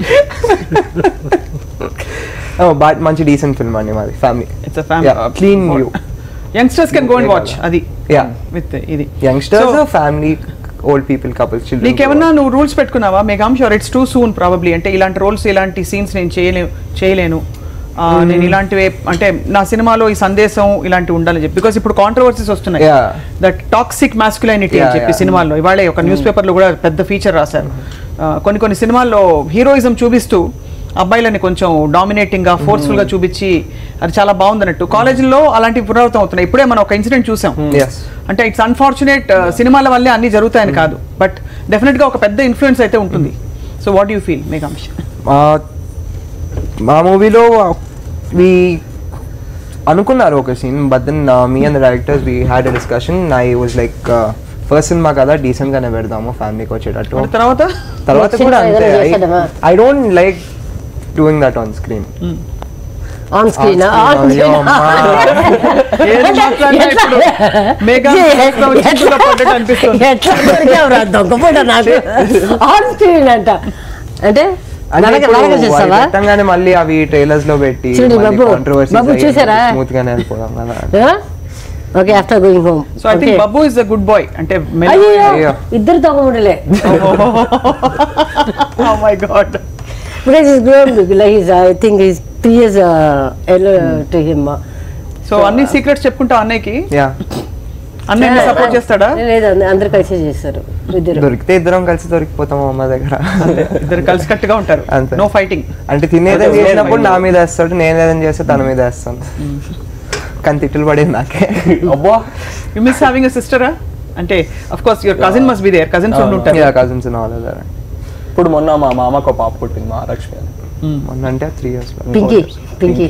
మంచి డీసెంట్ ఫిల్మ్ అండి మాది family it's family clean view youngsters can go and watch అది Yeah. విత్ ఇది youngsters So, family old people couples children నీకేమన్నా నువ్వు రూల్స్ పెట్టుకున్నావా Meghansh or it's too soon probably అంటే ఇలాంటి రోల్స్ ఇలాంటి సీన్స్ నేను చేయలేను చేయలేను ఆ, నేను ఇలాంటివి అంటే నా సినిమాలో ఈ సందేశం ఇలాంటివి ఉండాలని చెప్పి బికాస్ ఇప్పుడు కాంట్రవర్సీస్ వస్తున్నాయి Yeah. దట్ టాక్సిక్ మాస్కులైనిటీ అని Yeah, చెప్పి yeah. సినిమాల్లో ఇవాళ ఒక న్యూస్ పేపర్లో కూడా పెద్ద ఫీచర్ రాశారు ఆ, కొన్ని కొన్ని సినిమాల్లో హీరోయిజం చూపిస్తూ అబ్బాయిలని కొంచెం డామినేటింగ్ గా ఫోర్స్ఫుల్ గా చూపించి అది చాలా బాగుందన్నట్టు కాలేజీలో అలాంటివి పునరావృతం అవుతున్నాయి ఇప్పుడే మనం ఒక ఇన్సిడెంట్ చూసాం ఎస్ అంటే ఇట్స్ అన్ఫార్చునేట్ సినిమాల వల్లే అన్ని జరుగుతాయని కాదు బట్ డెఫినెట్ గా ఒక పెద్ద ఇన్ఫ్లుయెన్స్ అయితే ఉంటుంది so what you feel Meghansh మా మా మూవీలో వి అనుకున్నారు ఒక scene but then me and directors we had a discussion I was like first సినిమా కదా డీసెంట్ గానే పెడదాము ఫ్యామిలీకి వచ్చేటట్టు మరి తర్వాత తర్వాత కూడా సినిమా అంతే ఏదైనా చేసేద్దామా? I don't like doing that on screen on screen on ఏది మాట్లాడినా ఇప్పుడు మేఘా చిక్కులో పడ్డట్టు అనిపిస్తుంది దొంగపోట నాకు ఆన్ స్క్రీన్ అంట అంటే నలగ- నలగ చేస్తావా పెట్టంగానే మళ్ళీ అవి ట్రైలర్స్ లో పెట్టి చూడు బాబు, బాబు చూసారా? స్మూత్ గానే వెళ్ళిపోదాం కదా okay after going home so I think Babbu is a good boy అంటే అయ్యో అయ్యో. ఇద్దరు దొంగముడలే my god because he's grown big like he's i think he's three years uh, elder to him uh, so అన్ని secrets చెప్పుకుంటా అన్నయ్యకి yeah అన్నయ్య support చేస్తాడా లేదు అంద- అందరు కలిసి చేస్తారు ఇద్దరు దొరికితే ఇద్దరం కలిసి దొరికిపోతాం అమ్మ దగ్గర ఇద్దరు కలిసి కట్టుగా ఉంటారు అంతే. నో ఫైటింగ్ అంటే తినేదని అంటే చేసినప్పుడు వేరే నా మీద వేస్తాడు నేను ఏదైనా చేస్తే తన మీద వేస్తాను కానీ తిట్టులు పడేది నాకే అబ్బా యు మిస్ హావింగ్ అ సిస్టరా అంటే of course your cousin must be there cousins ఉండి ఉంటారు యా కజిన్స్ వాళ్ళు ఇప్పుడు మొన్న మా మామకు ఒక పాప పుట్టింది మహాలక్ష్మి అని మొన్న అంటే three years Pinky Pinky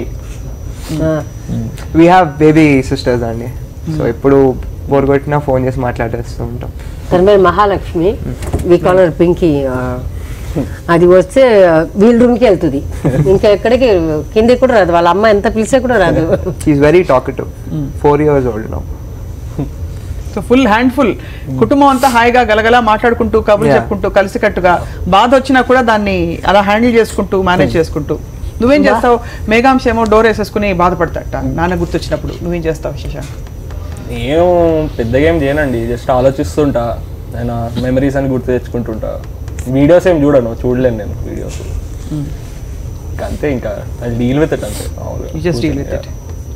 we have baby sisters అండి సో ఎప్పుడు బోర్ కొట్టినా ఫోన్ చేసి మాట్లాడేస్తూ ఉంటాం తన పేరు మహాలక్ష్మి వి కాలర్ పింకీ అది వస్తే వీల్ రూమ్కి వెళ్తుంది ఇంకా ఎక్కడికి కిందకి కూడా రాదు వాళ్ళ అమ్మ ఎంత పిలిచే కూడా రాదు is very talkative four years old now so full handful కుటుంబం అంతా హాయిగా గలగలా మాట్లాడుకుంటూ కబుర్లు Yeah. చెప్పుకుంటూ కలిసికట్టుగా బాధ వచ్చినా కూడా దాన్ని అలా హ్యాండిల్ చేసుకుంటూ మేనేజ్ చేసుకుంటూ నువ్వేం చేస్తావు మేఘాంశ ఏమో డోర్ వేసేసుకుని బాధపడతాట నాన్న గుర్తొచ్చినప్పుడు నువ్వేం చేస్తావు శశాంక్ నేను పెద్దగా ఏం చేయనండి జస్ట్ ఆలోచిస్తుంటా నేను మెమరీస్ అని గుర్తు తెచ్చుకుంటుంటా వీడియోస్ ఏం చూడను చూడలేను నేను వీడియోస్ అంతే ఇంకా డీల్ విత్ ఇట్ అంతే మామూలుగా. You just deal with it.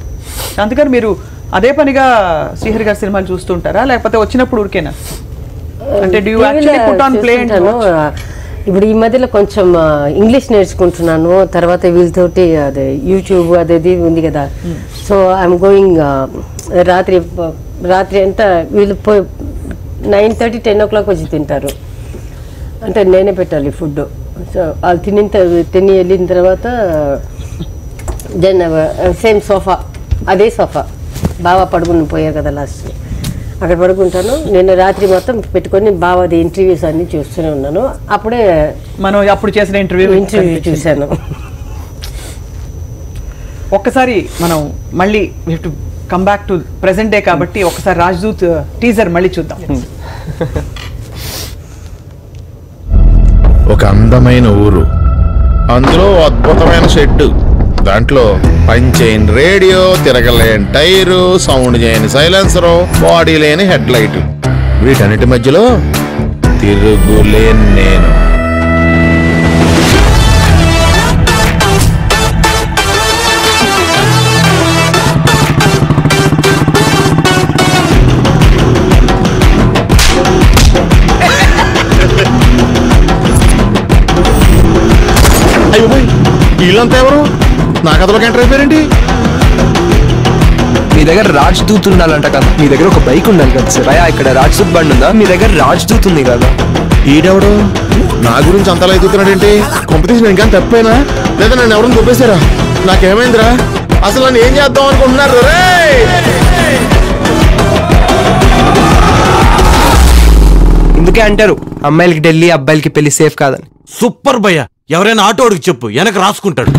శాంతి గారు మీరు అదే పనిగా శ్రీహరి గారి సినిమాలు చూస్తుంటారా లేకపోతే వచ్చినప్పుడు ఊరికేనా అంటే do you actually put on play and చూస్తుంటాను. ఇప్పుడు ఈ మధ్యలో కొంచెం ఆ, ఇంగ్లీష్ నేర్చుకుంటున్నాను తర్వాత వీళ్ళతోటి అదే యూట్యూబ్ అదేది ఉంది కదా సో ఐఎమ్ గోయింగ్ రాత్రి ప- రాత్రి అంతా వీళ్ళు పోయి nine thirty ten o'clock వచ్చి తింటారు అంటే నేనే పెట్టాలి ఫుడ్ సో వాళ్ళు తినిన తర్వా- తిని వెళ్ళిన తర్వాత దెన్ సేమ్ సోఫా అదే సోఫా బాగా పడుకుని పోయారు కదా లాస్ట్ అక్కడ పడుకుంటాను నేను రాత్రి మొత్తం పెట్టుకొని బావాది ఇంటర్వ్యూస్ అన్ని చూస్తూనే ఉన్నాను అప్పుడే మనం అప్పుడు చేసిన ఇంటర్వ్యూ ఇంటర్వ్యూ చూశాను ఒక్కసారి మనం మళ్ళీ to come back to present day కాబట్టి ఒకసారి రాజ్దూత్ టీజర్ మళ్ళీ చూద్దాం ఒక అందమైన ఊరు అందులో ఓ అద్భుతమైన షెడ్ దాంట్లో పని చేయని రేడియో తిరగలేని టైరు సౌండ్ చేయని సైలెన్సరు బాడీ లేని హెడ్ లైట్ వీటన్నిటి మధ్యలో తిరుగులేని నేను అయ్యో పోయ్, వీళ్ళంతా ఎవరు నా కథలోకి ఎంటర్ అయిపోయారేంటి మీ దగ్గర రాజ్ దూత్ ఉండాలంట కదా మీ దగ్గర ఒక బైక్ ఉండాలి కదా సార్ అయ్యా ఇక్కడ రాజ్ దూత్ బండి ఉందా మీ దగ్గర రాజ్ దూత్ ఉంది కదా ఈడెవడు నా గురించి అంతలా ఎదుగుతున్నాడేంటి కాంపిటీషన్ ఇంకా తప్పేనా లేదా నన్ను ఎవరిని దొబ్బేశారా నాకేమైందిరా అసలు నన్ను ఏం చేద్దాం అనుకుంటున్నారు రే ఇందుకే అంటారు అమ్మాయిలకి ఢిల్లీ అబ్బాయిలకి పెళ్లి సేఫ్ కాదని సూపర్ భయ్య ఎవరైనా ఆటోడికి చెప్పు వెనక రాసుకుంటాడు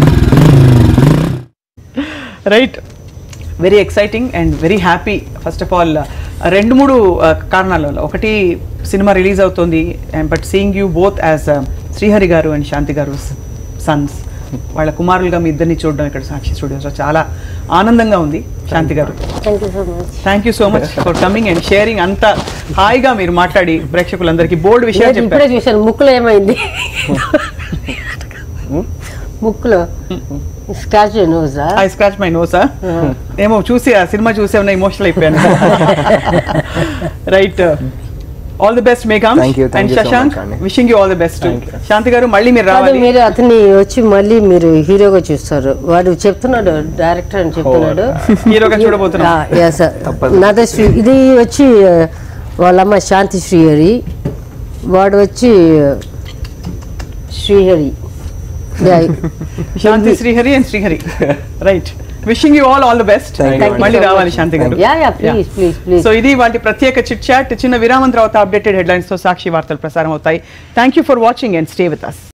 right very exciting and very happy first of all రెండు మూడు uh, కారణాల వల్ల ఒకటి సినిమా రిలీజ్ అవుతుంది but seeing you both as Srihari garu and శాంతి గారు సన్స్ వాళ్ళ కుమారులుగా మీ ఇద్దరిని చూడడం ఇక్కడ సాక్షి స్టూడియోస్లో చాలా ఆనందంగా ఉంది Shanti garu thank you so much thank you so much for coming and sharing అంత హాయిగా మీరు మాట్లాడి ప్రేక్షకులందరికీ బోల్డ్ విషయాలు నేను ఇప్పుడే చెప్పారు చూశాను ముక్కులో ఏమైంది ముక్కులో స్కాచ్ నోజా ఐ స్క్రాచ్ మై నోసా ఏమో చూసి ఆ సినిమా చూసి ఏమన్నా ఇమోషనల్ అయిపోయాను రైట్ ఆల్ ది బెస్ట్ మేఘామ్ Thank you, thank and you so Shashank much, Andy. Wishing you all the best Thank you. Shanti garu మళ్ళీ మీరు కాదు రావాలి మీరు అతన్ని వచ్చి మళ్ళీ మీరు హీరోగా చూస్తారు వాడు చెప్తున్నాడు డైరెక్టర్ అని చెప్తున్నాడు హీరోగా చూడబోతున్నాం యా సార్ నాతో శ్రీ ఇది వచ్చి ఆ, వాళ్ళమ్మ శాంతి శ్రీహరి వాడు వచ్చి ఆ, Srihari Yeah, Shanti Srihari and Srihari right wishing you all all the best Thank you. మళ్ళీ Thank you so రావాలి much. Shanti garu yeah, yeah, please, please, please. So ఇది వాటి ప్రత్యేక చిట్ చాట్ చిన్న విరామం తర్వాత అప్డేటెడ్ హెడ్లైన్స్ తో సాక్షి వార్తలు ప్రసారం అవుతాయి thank you for watching and stay with us